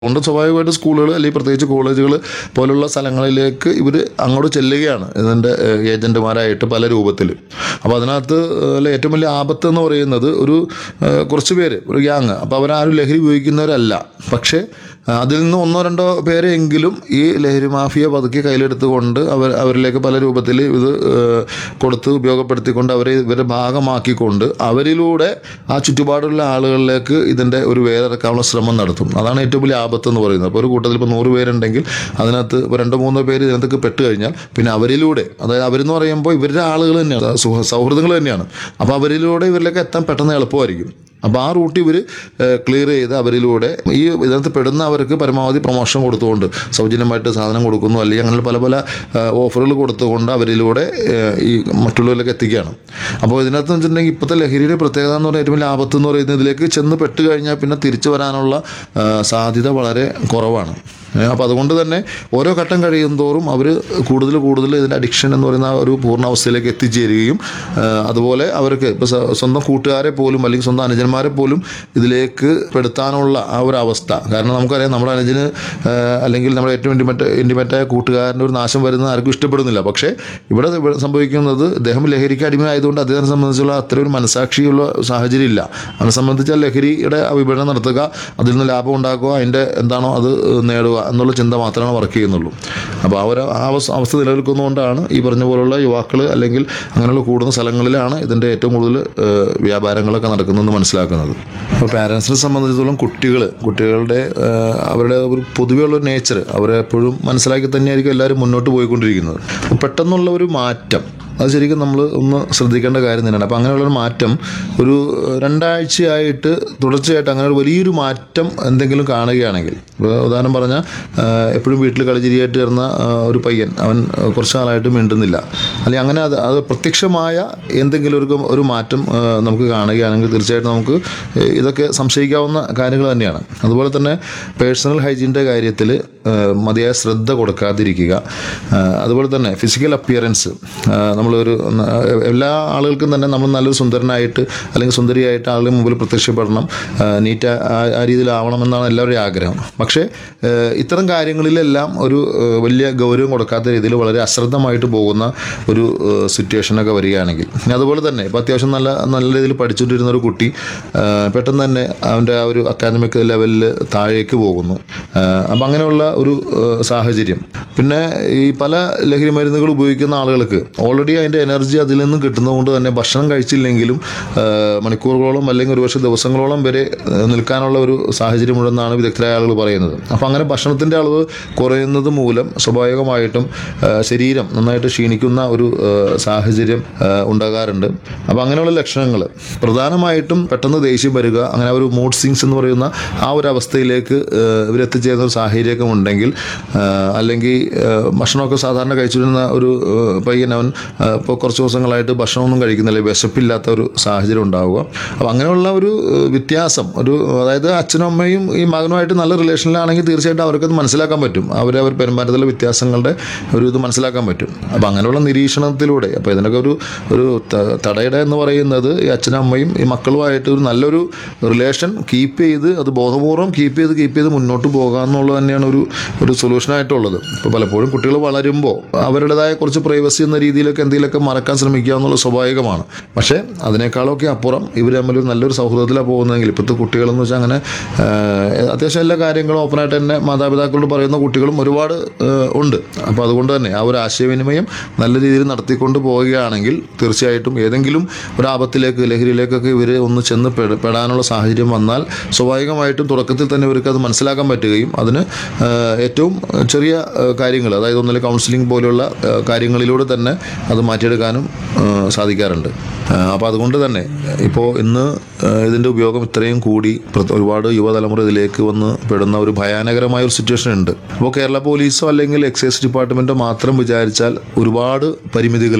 അതുകൊണ്ട് സ്വാഭാവികമായിട്ട് സ്കൂളുകൾ അല്ലെങ്കിൽ പ്രത്യേകിച്ച് കോളേജുകൾ പോലുള്ള സ്ഥലങ്ങളിലേക്ക് ഇവർ അങ്ങോട്ട് ചെല്ലുകയാണ് ഇതിൻ്റെ ഏഹ്, ഏജന്റുമാരായിട്ട് പല രൂപത്തിൽ അപ്പോൾ അതിനകത്ത് ഏഹ്, ഏറ്റവും വലിയ ആപത്ത് എന്ന് പറയുന്നത് ഒരു ഏഹ്, കുറച്ച് പേര് ഒരു ഗ്യാങ് അപ്പോൾ അവരാരും ലഹരി ഉപയോഗിക്കുന്നവരല്ല പക്ഷേ ആ, അതിൽ നിന്ന് ഒന്നോ രണ്ടോ പേരെങ്കിലും ഈ ലഹരി മാഫിയ പതുക്കെ കയ്യിലെടുത്തുകൊണ്ട് അവർ അവരിലേക്ക് പല രൂപത്തിൽ ഇത് ഏഹ്, കൊടുത്ത് ഉപയോഗപ്പെടുത്തിക്കൊണ്ട് അവരെ ഇവരെ ഭാഗമാക്കിക്കൊണ്ട് അവരിലൂടെ ആ ചുറ്റുപാടുള്ള ആളുകളിലേക്ക് ഇതിൻ്റെ ഒരു വേരിറക്കാനുള്ള ശ്രമം നടത്തും അതാണ് ഏറ്റവും വലിയ ആപത്ത് എന്ന് പറയുന്നത് അപ്പോൾ ഒരു കൂട്ടത്തിൽ ഇപ്പോൾ നൂറ് പേരുണ്ടെങ്കിൽ അതിനകത്ത് ഇപ്പോൾ രണ്ടോ മൂന്നോ പേര് ഇതിനകത്ത് പെട്ട് കഴിഞ്ഞാൽ പിന്നെ അവരിലൂടെ അതായത് അവരെന്ന് പറയുമ്പോൾ ഇവരുടെ ആളുകൾ തന്നെയാണ് സുഹ- സൗഹൃദങ്ങൾ തന്നെയാണ് അപ്പോൾ അവരിലൂടെ ഇവരിലേക്ക് എത്താൻ പെട്ടെന്ന് എളുപ്പമായിരിക്കും അപ്പോൾ ആ റൂട്ട് ഇവർ ക്ലിയർ ചെയ്ത് അവരിലൂടെ ഈ ഇതിനകത്ത് പെടുന്നവർക്ക് പരമാവധി പ്രൊമോഷൻ കൊടുത്തുകൊണ്ട് സൗജന്യമായിട്ട് സാധനം കൊടുക്കുന്നു അല്ലെങ്കിൽ അങ്ങനെ പല പല ഓഫറുകൾ കൊടുത്തുകൊണ്ട് അവരിലൂടെ ഏഹ്, ഈ മറ്റുള്ളവരിലേക്ക് എത്തിക്കുകയാണ് അപ്പോൾ ഇതിനകത്ത് വെച്ചിട്ടുണ്ടെങ്കിൽ ഇപ്പോഴത്തെ ലഹരിയുടെ പ്രത്യേകത എന്ന് പറയുന്നത് ഏറ്റവും വലിയ ആപത്ത് എന്ന് പറയുന്നത് ഇതിലേക്ക് ചെന്ന് പെട്ട് കഴിഞ്ഞാൽ പിന്നെ തിരിച്ചു വരാനുള്ള ആ, സാധ്യത വളരെ കുറവാണ് ഏഹ്, അപ്പോൾ അതുകൊണ്ട് തന്നെ ഓരോ ഘട്ടം കഴിയും തോറും അവർ കൂടുതൽ കൂടുതൽ ഇതിൻ്റെ അഡിക്ഷൻ എന്ന് പറയുന്ന ആ ഒരു പൂർണ്ണാവസ്ഥയിലേക്ക് എത്തിച്ചേരുകയും ആ, അതുപോലെ അവർക്ക് ഇപ്പോൾ സ്വന്തം കൂട്ടുകാരെ പോലും അല്ലെങ്കിൽ സ്വന്തം അനുജന്മാരെ പോലും ഇതിലേക്ക് പെടുത്താനുള്ള ആ ഒരു അവസ്ഥ കാരണം നമുക്കറിയാം നമ്മുടെ അനുജന് ആ, അല്ലെങ്കിൽ നമ്മുടെ ഏറ്റവും ഇൻറ്റിമേറ്റ് ഇൻറ്റിമേറ്റായ കൂട്ടുകാരൻ്റെ ഒരു നാശം വരുന്നത് ആർക്കും ഇഷ്ടപ്പെടുന്നില്ല പക്ഷേ ഇവിടെ ഇവിടെ സംഭവിക്കുന്നത് അദ്ദേഹം ലഹരിക്ക് അടിമയായതുകൊണ്ട് അദ്ദേഹത്തെ സംബന്ധിച്ചുള്ള അത്ര ഒരു മനസാക്ഷിയുള്ള സാഹചര്യം ഇല്ല അവനെ സംബന്ധിച്ച ലഹരിയുടെ ആ വിപണനം നടത്തുക അതിൽ നിന്ന് ലാഭം ഉണ്ടാക്കുക അതിൻ്റെ എന്താണോ അത് നേടുക എന്നുള്ള ചിന്ത മാത്രമാണ് വർക്ക് ചെയ്യുന്നുള്ളൂ അപ്പോൾ ആ ഒരു ആ അവസ്ഥ അവസ്ഥ നിലനിൽക്കുന്നതുകൊണ്ടാണ് ഈ പറഞ്ഞ പോലുള്ള യുവാക്കൾ അല്ലെങ്കിൽ അങ്ങനെയുള്ള കൂടുന്ന സ്ഥലങ്ങളിലാണ് ഇതിൻ്റെ ഏറ്റവും കൂടുതൽ ഏഹ്, വ്യാപാരങ്ങളൊക്കെ നടക്കുന്നതെന്ന് മനസ്സിലാക്കുന്നത് അപ്പോൾ പാരൻസിനെ സംബന്ധിച്ചിടത്തോളം കുട്ടികൾ കുട്ടികളുടെ ഏഹ്, അവരുടെ ഒരു പൊതുവെയുള്ള ഒരു നേച്ചർ അവരെ എപ്പോഴും മനസ്സിലാക്കി തന്നെയായിരിക്കും എല്ലാവരും മുന്നോട്ട് പോയിക്കൊണ്ടിരിക്കുന്നത് അപ്പോൾ പെട്ടെന്നുള്ള ഒരു മാറ്റം അത് ശരിക്കും നമ്മൾ ഒന്ന് ശ്രദ്ധിക്കേണ്ട കാര്യം തന്നെയാണ് അപ്പോൾ അങ്ങനെയുള്ളൊരു മാറ്റം ഒരു രണ്ടാഴ്ചയായിട്ട് തുടർച്ചയായിട്ട് അങ്ങനെ ഒരു വലിയൊരു മാറ്റം എന്തെങ്കിലും കാണുകയാണെങ്കിൽ ഇപ്പോൾ ഉദാഹരണം പറഞ്ഞാൽ എപ്പോഴും വീട്ടിൽ കളിച്ചിരിയായിട്ട് വരുന്ന ആ, ഒരു പയ്യൻ അവൻ ആ, കുറച്ച് നാളായിട്ട് മിണ്ടുന്നില്ല അല്ലെങ്കിൽ അങ്ങനെ അത് അത് പ്രത്യക്ഷമായ എന്തെങ്കിലും ഒരു ഒരു മാറ്റം ആ, നമുക്ക് കാണുകയാണെങ്കിൽ തീർച്ചയായിട്ടും നമുക്ക് ഇതൊക്കെ സംശയിക്കാവുന്ന കാര്യങ്ങൾ തന്നെയാണ് അതുപോലെ തന്നെ പേഴ്സണൽ ഹൈജീൻ്റെ കാര്യത്തിൽ മതിയായ ശ്രദ്ധ കൊടുക്കാതിരിക്കുക ആ, അതുപോലെ തന്നെ ഫിസിക്കൽ അപ്പിയറൻസ് നമ്മളൊരു ന- എല്ലാ ആളുകൾക്കും തന്നെ നമ്മൾ നല്ലൊരു സുന്ദരനായിട്ട് അല്ലെങ്കിൽ സുന്ദരിയായിട്ട് ആളുടെ മുമ്പിൽ പ്രത്യക്ഷപ്പെടണം നീറ്റ് ആ രീതിയിലാവണമെന്നാണ് എല്ലാവരുടെയും ആഗ്രഹം പക്ഷേ ആ, ഇത്തരം കാര്യങ്ങളിലെല്ലാം ഒരു ആ, വലിയ ഗൗരവം കൊടുക്കാത്ത രീതിയിൽ വളരെ അശ്രദ്ധമായിട്ട് പോകുന്ന ഒരു സിറ്റുവേഷനൊക്കെ വരികയാണെങ്കിൽ ഇനി അതുപോലെ തന്നെ ഇപ്പോൾ അത്യാവശ്യം നല്ല നല്ല രീതിയിൽ പഠിച്ചുകൊണ്ടിരുന്ന ഒരു കുട്ടി ആ, പെട്ടെന്ന് തന്നെ അവൻ്റെ ആ ഒരു അക്കാദമിക് ലെവലിൽ താഴേക്ക് പോകുന്നു അപ്പം അങ്ങനെയുള്ള ഒരു ആ, സാഹചര്യം പിന്നെ ഈ പല ലഹരി മരുന്നുകൾ ഉപയോഗിക്കുന്ന ആളുകൾക്ക് ഓൾറെഡി അതിൻ്റെ എനർജി അതിൽ നിന്ന് കിട്ടുന്നതുകൊണ്ട് തന്നെ ഭക്ഷണം കഴിച്ചില്ലെങ്കിലും ആ, മണിക്കൂറുകളോളം അല്ലെങ്കിൽ ഒരുപക്ഷെ ദിവസങ്ങളോളം വരെ ആ, നിൽക്കാനുള്ള ഒരു സാഹചര്യമുണ്ടെന്നാണ് വിദഗ്ധരായ ആളുകൾ പറയുന്നത് അപ്പോൾ അങ്ങനെ ഭക്ഷണത്തിൻ്റെ അളവ് കുറയുന്നത് മൂലം സ്വാഭാവികമായിട്ടും ആ, ശരീരം നന്നായിട്ട് ക്ഷീണിക്കുന്ന ഒരു ആ, സാഹചര്യം ആ, ഉണ്ടാകാറുണ്ട് അപ്പോൾ അങ്ങനെയുള്ള ലക്ഷണങ്ങൾ പ്രധാനമായിട്ടും പെട്ടെന്ന് ദേഷ്യം വരിക അങ്ങനെ ഒരു മൂഡ് സിങ്സ് എന്ന് പറയുന്ന ആ ഒരു അവസ്ഥയിലേക്ക് ആ, ഇവരെത്തിച്ചേരുന്ന ഒരു സാഹചര്യമൊക്കെ ഉണ്ടെങ്കിൽ ആ, അല്ലെങ്കിൽ ആ, ഭക്ഷണമൊക്കെ സാധാരണ കഴിച്ചിരുന്ന ഒരു ആ, പയ്യൻ അവൻ ആ, ഇപ്പോൾ കുറച്ച് ദിവസങ്ങളായിട്ട് ഭക്ഷണമൊന്നും കഴിക്കുന്നില്ല വിശപ്പില്ലാത്ത ഒരു സാഹചര്യം ഉണ്ടാവുക അപ്പോൾ അങ്ങനെയുള്ള ഒരു ആ, വ്യത്യാസം ഒരു അതായത് അച്ഛനും അമ്മയും ഈ മകനുമായിട്ട് നല്ല റിലേഷനിലാണെങ്കിൽ തീർച്ചയായിട്ടും അവർക്കത് മനസ്സിലാക്കാൻ പറ്റും അവർ അവർ പെരുമാറ്റത്തിലെ വ്യത്യാസങ്ങളുടെ ഒരു ഇത് മനസ്സിലാക്കാൻ പറ്റും അപ്പോൾ അങ്ങനെയുള്ള നിരീക്ഷണത്തിലൂടെ അപ്പോൾ ഇതിനൊക്കെ ഒരു ഒരു ത- തടയിട എന്ന് പറയുന്നത് ഈ അച്ഛനും അമ്മയും ഈ മക്കളുമായിട്ട് ഒരു നല്ലൊരു റിലേഷൻ കീപ്പ് ചെയ്ത് അത് ബോധപൂർവ്വം കീപ്പ് ചെയ്ത് കീപ്പ് ചെയ്ത് മുന്നോട്ട് പോകുക എന്നുള്ളത് തന്നെയാണ് ഒരു ഒരു സൊല്യൂഷനായിട്ടുള്ളത് ഇപ്പോൾ പലപ്പോഴും കുട്ടികൾ വളരുമ്പോൾ അവരുടേതായ കുറച്ച് പ്രൈവസി എന്ന രീതിയിലൊക്കെ എന്തെങ്കിലുമൊക്കെ മറക്കാൻ ശ്രമിക്കുക എന്നുള്ളത് സ്വാഭാവികമാണ് പക്ഷേ അതിനേക്കാളൊക്കെ അപ്പുറം ഇവർ തമ്മിൽ ഒരു നല്ലൊരു സൗഹൃദത്തിലാണ് പോകുന്നതെങ്കിൽ ഇപ്പോഴത്തെ കുട്ടികളെന്ന് വെച്ചാൽ അങ്ങനെ ആ, അത്യാവശ്യം എല്ലാ കാര്യങ്ങളും ഓപ്പണായിട്ട് തന്നെ മാതാപിതാക്കളോട് പറയുന്ന കുട്ടികളും ഒരുപാട് ആ, ഉണ്ട് അപ്പോൾ അതുകൊണ്ട് തന്നെ ആ ഒരു ആശയവിനിമയം നല്ല രീതിയിൽ നടത്തിക്കൊണ്ട് പോവുകയാണെങ്കിൽ തീർച്ചയായിട്ടും ഏതെങ്കിലും ഒരു ആപത്തിലേക്ക് ലഹരിയിലേക്കൊക്കെ ഇവർ ഒന്ന് ചെന്ന് പെട- പെടാനുള്ള സാഹചര്യം വന്നാൽ സ്വാഭാവികമായിട്ടും തുടക്കത്തിൽ തന്നെ ഇവർക്ക് അത് മനസ്സിലാക്കാൻ പറ്റുകയും അതിന് ആ, ഏറ്റവും ചെറിയ കാര്യങ്ങൾ അതായത് ഒന്നിലെ കൗൺസിലിംഗ് പോലെയുള്ള ആ, കാര്യങ്ങളിലൂടെ തന്നെ അത് മാറ്റിയെടുക്കാനും ആ, സാധിക്കാറുണ്ട് അപ്പോൾ അതുകൊണ്ട് തന്നെ ഇപ്പോൾ ഇന്ന് ആ, ഇതിൻ്റെ ഉപയോഗം ഇത്രയും കൂടി പ്ര- ഒരുപാട് യുവതലമുറ ഇതിലേക്ക് വന്ന് പെടുന്ന ഒരു ഭയാനകരമായ ഒരു സിറ്റുവേഷൻ ഉണ്ട് അപ്പോൾ കേരള പോലീസോ അല്ലെങ്കിൽ എക്സൈസ് ഡിപ്പാർട്ട്മെൻറ്റോ മാത്രം വിചാരിച്ചാൽ ഒരുപാട് പരിമിതികളുണ്ട്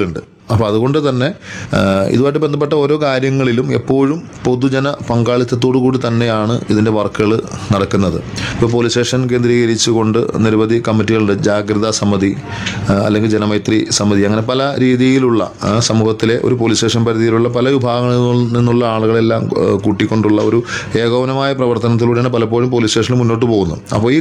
അപ്പോൾ അതുകൊണ്ട് തന്നെ ആ, ഇതുമായിട്ട് ബന്ധപ്പെട്ട ഓരോ കാര്യങ്ങളിലും എപ്പോഴും പൊതുജന പങ്കാളിത്തത്തോടു കൂടി തന്നെയാണ് ഇതിൻ്റെ വർക്കുകൾ നടക്കുന്നത് ഇപ്പോൾ പോലീസ് സ്റ്റേഷൻ കേന്ദ്രീകരിച്ചുകൊണ്ട് നിരവധി കമ്മിറ്റികളുടെ ജാഗ്രതാ സമിതി ആ, അല്ലെങ്കിൽ ജനമൈത്രി സമിതി അങ്ങനെ പല രീതിയിലുള്ള ആ, സമൂഹത്തിലെ ഒരു പോലീസ് സ്റ്റേഷൻ പരിധിയിലുള്ള പല വിഭാഗങ്ങളിൽ നിന്നുള്ള ആളുകളെല്ലാം ആ, കൂട്ടിക്കൊണ്ടുള്ള ഒരു ഏകോപനമായ പ്രവർത്തനത്തിലൂടെയാണ് പലപ്പോഴും പോലീസ് സ്റ്റേഷനിൽ മുന്നോട്ട് പോകുന്നത് അപ്പോൾ ഈ